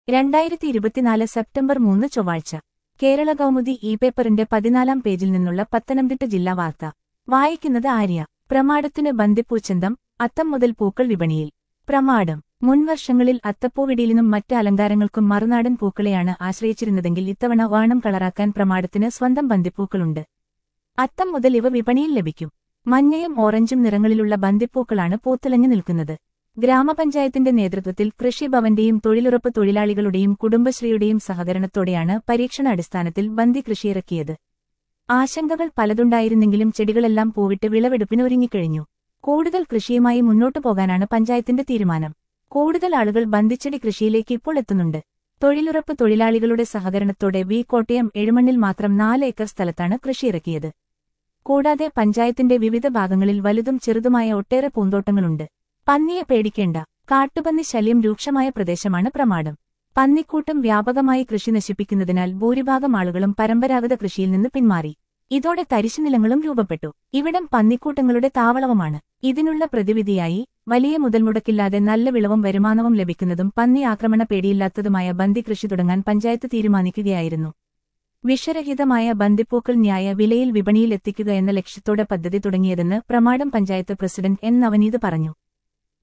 രണ്ടായിരത്തി ഇരുപത്തിനാല് സെപ്റ്റംബർ മൂന്ന് ചൊവ്വാഴ്ച കേരള കൗമുദി ഇ പേപ്പറിന്റെ പതിനാലാം പേജിൽ നിന്നുള്ള പത്തനംതിട്ട ജില്ലാ വാർത്ത വായിക്കുന്നത് ആര്യ പ്രമാടത്തിന് ബന്ദിപ്പൂച്ചന്തം അത്തം മുതൽ പൂക്കൾ വിപണിയിൽ പ്രമാടം മുൻവർഷങ്ങളിൽ അത്തപ്പൂവിടിയിലിനും മറ്റ് അലങ്കാരങ്ങൾക്കും മറുനാടൻ പൂക്കളെയാണ് ആശ്രയിച്ചിരുന്നതെങ്കിൽ ഇത്തവണ വാണം കളറാക്കാൻ പ്രമാടത്തിന് സ്വന്തം ബന്ദിപ്പൂക്കളുണ്ട് അത്തം മുതൽ ഇവ വിപണിയിൽ ലഭിക്കും മഞ്ഞയും ഓറഞ്ചും നിറങ്ങളിലുള്ള ബന്ദിപ്പൂക്കളാണ് പൂത്തിളഞ്ഞു നിൽക്കുന്നത് ഗ്രാമപഞ്ചായത്തിന്റെ നേതൃത്വത്തിൽ കൃഷിഭവന്റെയും തൊഴിലുറപ്പ് തൊഴിലാളികളുടെയും കുടുംബശ്രീയുടെയും സഹകരണത്തോടെയാണ് പരീക്ഷണാടിസ്ഥാനത്തിൽ ബന്ദി കൃഷിയിറക്കിയത് ആശങ്കകൾ പലതുണ്ടായിരുന്നെങ്കിലും ചെടികളെല്ലാം പൂവിട്ട് വിളവെടുപ്പിന് ഒരുങ്ങിക്കഴിഞ്ഞു കൂടുതൽ കൃഷിയുമായി മുന്നോട്ടു പോകാനാണ് പഞ്ചായത്തിന്റെ തീരുമാനം കൂടുതൽ ആളുകൾ ബന്ദിച്ചെടി കൃഷിയിലേക്ക് ഇപ്പോൾ എത്തുന്നുണ്ട് തൊഴിലുറപ്പ് തൊഴിലാളികളുടെ സഹകരണത്തോടെ വി കോട്ടയം എഴുമണ്ണിൽ മാത്രം നാല് ഏക്കർ സ്ഥലത്താണ് കൃഷിയിറക്കിയത് കൂടാതെ പഞ്ചായത്തിന്റെ വിവിധ ഭാഗങ്ങളിൽ വലുതും ചെറുതുമായ ഒട്ടേറെ പൂന്തോട്ടങ്ങളുണ്ട് പന്നിയെ പേടിക്കേണ്ട കാട്ടുപന്നി ശല്യം രൂക്ഷമായ പ്രദേശമാണ് പ്രമാടം പന്നിക്കൂട്ടം വ്യാപകമായി കൃഷി നശിപ്പിക്കുന്നതിനാൽ ഭൂരിഭാഗം ആളുകളും പരമ്പരാഗത കൃഷിയിൽ നിന്ന് പിന്മാറി ഇതോടെ തരിശുനിലങ്ങളും രൂപപ്പെട്ടു ഇവിടം പന്നിക്കൂട്ടങ്ങളുടെ താവളവുമാണ് ഇതിനുള്ള പ്രതിവിധിയായി വലിയ മുതൽമുടക്കില്ലാതെ നല്ല വിളവും വരുമാനവും ലഭിക്കുന്നതും പന്നി ആക്രമണ പേടിയില്ലാത്തതുമായ ബന്ദി കൃഷി തുടങ്ങാൻ പഞ്ചായത്ത് തീരുമാനിക്കുകയായിരുന്നു വിഷരഹിതമായ ബന്ദിപ്പൂക്കൾ ന്യായ വിലയിൽ വിപണിയിൽ എത്തിക്കുക എന്ന ലക്ഷ്യത്തോടെ പദ്ധതി തുടങ്ങിയതെന്ന് പ്രമാടം പഞ്ചായത്ത് പ്രസിഡന്റ് എൻ നവനീത് പറഞ്ഞു